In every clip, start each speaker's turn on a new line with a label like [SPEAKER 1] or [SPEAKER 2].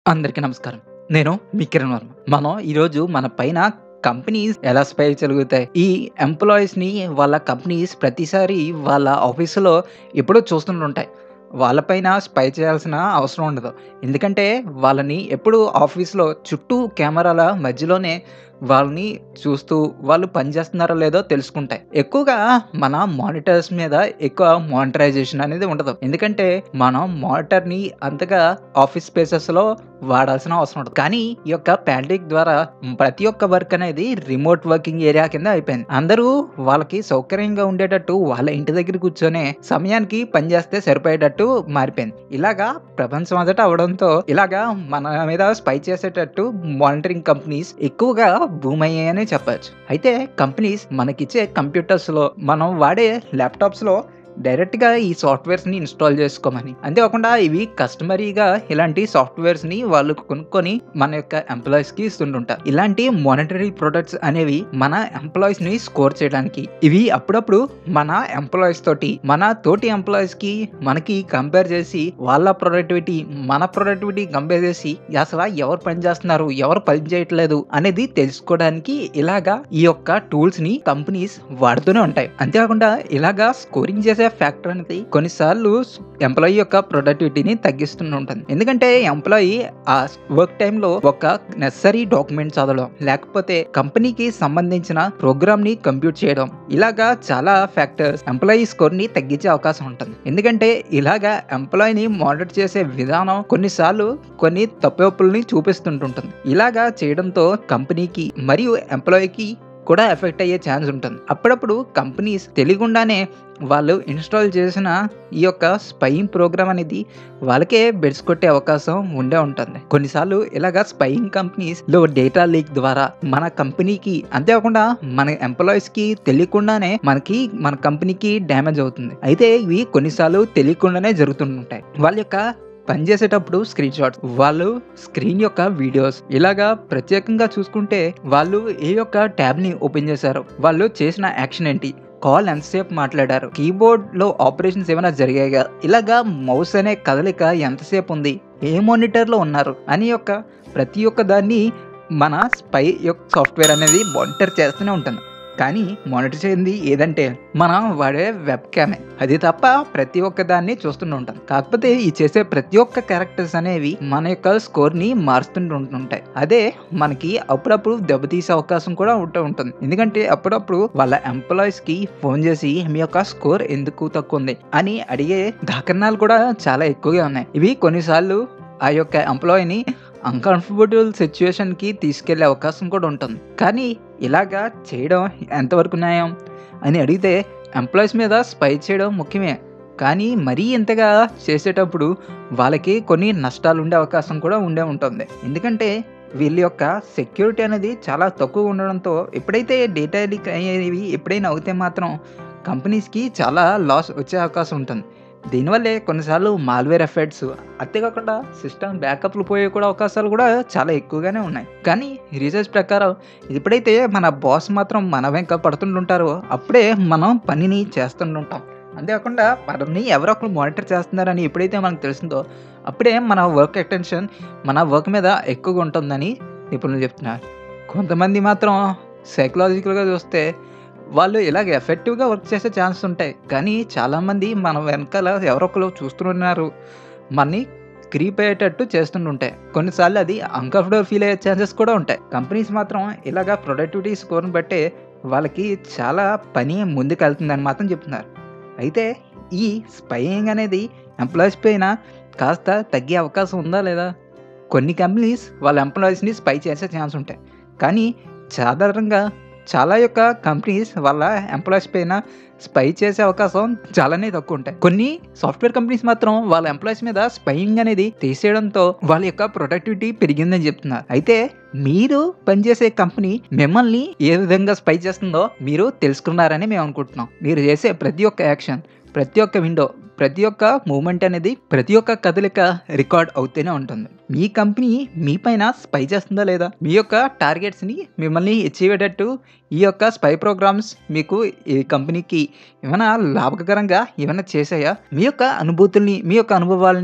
[SPEAKER 1] అందరికీ నమస్కారం నేను మీ కిరణ్ వర్మ మనం ఈరోజు మన పైన కంపెనీస్ ఎలా స్పై జరుగుతాయి ఈ ఎంప్లాయీస్ ని వాళ్ళ కంపెనీస్ ప్రతిసారి వాళ్ళ ఆఫీసులో ఎప్పుడూ చూస్తుంటుంటాయి వాళ్ళపైన స్పై చేయాల్సిన అవసరం ఉండదు ఎందుకంటే వాళ్ళని ఎప్పుడు ఆఫీస్లో చుట్టూ కెమెరాల మధ్యలోనే వాళ్ళని చూస్తూ వాళ్ళు పనిచేస్తున్నారో లేదో తెలుసుకుంటాయి ఎక్కువగా మన మానిటర్స్ మీద ఎక్కువ మానిటరైజేషన్ అనేది ఉండదు ఎందుకంటే మనం మానిటర్ని అంతగా ఆఫీస్ స్పేసెస్లో వాడాల్సిన అవసరం ఉండదు కానీ ఈ యొక్క పాండమిక్ ద్వారా ప్రతి ఒక్క వర్క్ అనేది రిమోట్ వర్కింగ్ ఏరియా కింద అయిపోయింది అందరూ వాళ్ళకి సౌకర్యంగా ఉండేటట్టు వాళ్ళ ఇంటి దగ్గర కూర్చొని సమయానికి పనిచేస్తే సరిపోయేటట్టు మారిపోయింది ఇలాగా ప్రపంచం అంతటా అవడంతో ఇలాగా మన మీద స్పై చేసేటట్టు మానిటరింగ్ కంపెనీస్ ఎక్కువగా బూమ్ అయ్యాయని చెప్పచ్చు అయితే కంపెనీస్ మనకిచ్చే కంప్యూటర్స్ లో మనం వాడే ల్యాప్టాప్స్ లో డైరెక్ట్ గా ఈ సాఫ్ట్వేర్స్ ని ఇన్స్టాల్ చేసుకోమని అంతేకాకుండా ఇవి కస్టమరీగా ఇలాంటి సాఫ్ట్వేర్స్ ని వాళ్ళు కొనుక్కొని మన యొక్క ఎంప్లాయీస్ కి ఇస్తుంటుంటారు ఇలాంటి మానిటరీ ప్రొడక్ట్స్ అనేవి మన ఎంప్లాయీస్ ని స్కోర్ చేయడానికి ఇవి అప్పుడప్పుడు మన ఎంప్లాయీస్ తోటి మన తోటి ఎంప్లాయీస్ కి మనకి కంపేర్ చేసి వాళ్ళ ప్రొడక్టివిటీ మన ప్రొడక్టివిటీ కంపేర్ చేసి అసలు ఎవరు పని చేస్తున్నారు ఎవరు పని చేయట్లేదు అనేది తెలుసుకోవడానికి ఇలాగా ఈ యొక్క టూల్స్ ని కంపెనీస్ వాడుతూనే ఉంటాయి అంతేకాకుండా ఇలాగా స్కోరింగ్ చేసే ఫ్యాక్టర్ అనేది కొన్నిసార్లు ఎంప్లాయీ యొక్క ప్రొడక్టివిటీని తగ్గిస్తూనే ఉంటుంది ఎందుకంటే ఎంప్లాయీ ఆ వర్క్ టైంలో ఒక నెసరీ డాక్యుమెంట్ చదవడం లేకపోతే కంపెనీకి సంబంధించిన ప్రోగ్రామ్ ని కంప్యూట్ చేయడం ఇలాగా చాలా ఫ్యాక్టర్స్ ఎంప్లాయీ స్కోర్ ని తగ్గించే అవకాశం ఉంటుంది ఎందుకంటే ఇలాగా ఎంప్లాయీని మానిటర్ చేసే విధానం కొన్నిసార్లు కొన్ని తప్పుల్ని చూపిస్తుంటుంటుంది ఇలాగా చేయడంతో కంపెనీకి మరియు ఎంప్లాయీకి కూడా ఎఫెక్ట్ అయ్యే ఛాన్స్ ఉంటుంది అప్పుడప్పుడు కంపెనీస్ తెలియకుండానే వాళ్ళు ఇన్స్టాల్ చేసిన ఈ యొక్క స్పైయింగ్ ప్రోగ్రామ్ అనేది వాళ్ళకే బెడ్స్ కొట్టే అవకాశం ఉండే ఉంటుంది కొన్నిసార్లు ఇలాగా స్పైయింగ్ కంపెనీస్ లో డేటా లీక్ ద్వారా మన కంపెనీకి అంతేకాకుండా మన ఎంప్లాయీస్ కి తెలియకుండానే మనకి మన కంపెనీకి డ్యామేజ్ అవుతుంది అయితే ఇవి కొన్నిసార్లు తెలియకుండానే జరుగుతుంటాయి వాళ్ళ యొక్క పనిచేసేటప్పుడు స్క్రీన్ షాట్స్ వాళ్ళు స్క్రీన్ యొక్క వీడియోస్ ఇలాగా ప్రత్యేకంగా చూసుకుంటే వాళ్ళు ఏ యొక్క ట్యాబ్ ని ఓపెన్ చేశారు వాళ్ళు చేసిన యాక్షన్ ఏంటి కాల్ ఎంతసేపు మాట్లాడారు కీబోర్డ్ లో ఆపరేషన్స్ ఏమైనా జరిగాయా ఇలాగా మౌస్ అనే కదలిక ఎంతసేపు ఉంది ఏ మానిటర్ లో ఉన్నారు అని యొక్క ప్రతి ఒక్క దాన్ని మన స్పై యొక్క సాఫ్ట్వేర్ అనేది మానిటర్ చేస్తూనే ఉంటుంది కానీ మానిటర్ చేయింది ఏదంటే మనం వాడే వెబ్ క్యామే అది తప్ప ప్రతి ఒక్క దాన్ని చూస్తూనే ఉంటాం కాకపోతే ఈ చేసే ప్రతి ఒక్క క్యారెక్టర్స్ అనేవి మన యొక్క స్కోర్ ని మారుస్తుంటుంటాయి అదే మనకి అప్పుడప్పుడు దెబ్బతీసే అవకాశం కూడా ఉంటూ ఉంటుంది ఎందుకంటే అప్పుడప్పుడు వాళ్ళ ఎంప్లాయీస్ కి ఫోన్ చేసి మీ యొక్క స్కోర్ ఎందుకు తక్కువ ఉంది అని అడిగే దాకరణాలు కూడా చాలా ఎక్కువగా ఉన్నాయి ఇవి కొన్నిసార్లు ఆ యొక్క ఎంప్లాయీని అన్కంఫర్టబుల్ సిచ్యువేషన్కి తీసుకెళ్లే అవకాశం కూడా ఉంటుంది కానీ ఇలాగా చేయడం ఎంతవరకు న్యాయం అని అడిగితే ఎంప్లాయీస్ మీద స్పై చేయడం ముఖ్యమే కానీ మరీ ఇంతగా చేసేటప్పుడు వాళ్ళకి కొన్ని నష్టాలు ఉండే అవకాశం కూడా ఉండే ఉంటుంది ఎందుకంటే వీళ్ళ యొక్క సెక్యూరిటీ అనేది చాలా తక్కువ ఉండడంతో ఎప్పుడైతే డేటా లీక్ అయ్యేవి ఎప్పుడైనా అవుతే మాత్రం కంపెనీస్కి చాలా లాస్ వచ్చే అవకాశం ఉంటుంది దీనివల్లే కొన్నిసార్లు మాల్వేర్ ఎఫెక్ట్స్ అంతేకాకుండా సిస్టమ్ బ్యాకప్లు పోయే కూడా అవకాశాలు కూడా చాలా ఎక్కువగానే ఉన్నాయి కానీ రీసెర్చ్ ప్రకారం ఎప్పుడైతే మన బాస్ మాత్రం మన వెంక పడుతుంటుంటారో అప్పుడే మనం పనిని చేస్తుంటుంటాం అంతేకాకుండా మనల్ని ఎవరో ఒకరు మానిటర్ చేస్తున్నారని ఎప్పుడైతే మనకు తెలిసిందో అప్పుడే మన వర్క్ అటెన్షన్ మన వర్క్ మీద ఎక్కువగా ఉంటుందని నిపుణులు చెప్తున్నారు కొంతమంది మాత్రం సైకలాజికల్గా చూస్తే వాళ్ళు ఇలాగ ఎఫెక్టివ్గా వర్క్ చేసే ఛాన్స్ ఉంటాయి కానీ చాలామంది మన వెనకాల ఎవరొకరు చూస్తున్నారు మనని క్రీప్ అయ్యేటట్టు చేస్తుంటుంటాయి కొన్నిసార్లు అది అన్కంఫర్టబుల్ ఫీల్ అయ్యే ఛాన్సెస్ కూడా ఉంటాయి కంపెనీస్ మాత్రం ఇలాగ ప్రొడక్టివిటీ స్కోర్ని బట్టే వాళ్ళకి చాలా పని ముందుకు వెళ్తుందని మాత్రం చెప్తున్నారు అయితే ఈ స్పైయింగ్ అనేది ఎంప్లాయీస్ పైన కాస్త తగ్గే అవకాశం ఉందా లేదా కొన్ని కంపెనీస్ వాళ్ళ ఎంప్లాయీస్ని స్పై చేసే ఛాన్స్ ఉంటాయి కానీ సాధారణంగా చాలా యొక్క కంపెనీస్ వాళ్ళ ఎంప్లాయీస్ పైన స్పై చేసే అవకాశం చాలానే తక్కువ ఉంటాయి కొన్ని సాఫ్ట్వేర్ కంపెనీస్ మాత్రం వాళ్ళ ఎంప్లాయీస్ మీద స్పైయింగ్ అనేది తీసేయడంతో వాళ్ళ యొక్క ప్రొడక్టివిటీ పెరిగిందని చెప్తున్నారు అయితే మీరు పనిచేసే కంపెనీ మిమ్మల్ని ఏ విధంగా స్పై చేస్తుందో మీరు తెలుసుకున్నారని మేము అనుకుంటున్నాం మీరు చేసే ప్రతి ఒక్క యాక్షన్ ప్రతి ఒక్క విండో ప్రతి ఒక్క మూమెంట్ అనేది ప్రతి ఒక్క కదలిక రికార్డ్ అవుతూనే ఉంటుంది మీ కంపెనీ మీ పైన స్పై చేస్తుందా లేదా మీ యొక్క టార్గెట్స్ని మిమ్మల్ని అచీవ్ అయ్యేటట్టు ఈ యొక్క స్పై ప్రోగ్రామ్స్ మీకు ఈ కంపెనీకి ఏమైనా లాభకరంగా ఏమైనా చేసాయా మీ యొక్క అనుభూతుల్ని మీ యొక్క అనుభవాల్ని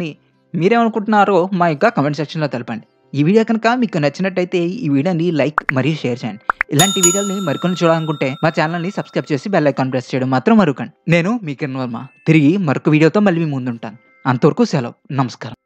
[SPEAKER 1] మీరేమనుకుంటున్నారో మా యొక్క కమెంట్ సెక్షన్లో తెలపండి ఈ వీడియో కనుక మీకు నచ్చినట్టయితే ఈ వీడియోని లైక్ మరియు షేర్ చేయండి ఇలాంటి వీడియోని మరికొన్ని చూడాలనుకుంటే మా ఛానల్ని సబ్స్క్రైబ్ చేసి బెల్ ఐకాన్ ప్రెస్ చేయడం మాత్రం మరుకండి నేను మీ కిరణ్ వర్మ తిరిగి మరొక వీడియోతో మళ్ళీ మీ ముందుంటాను అంతవరకు సెలవు నమస్కారం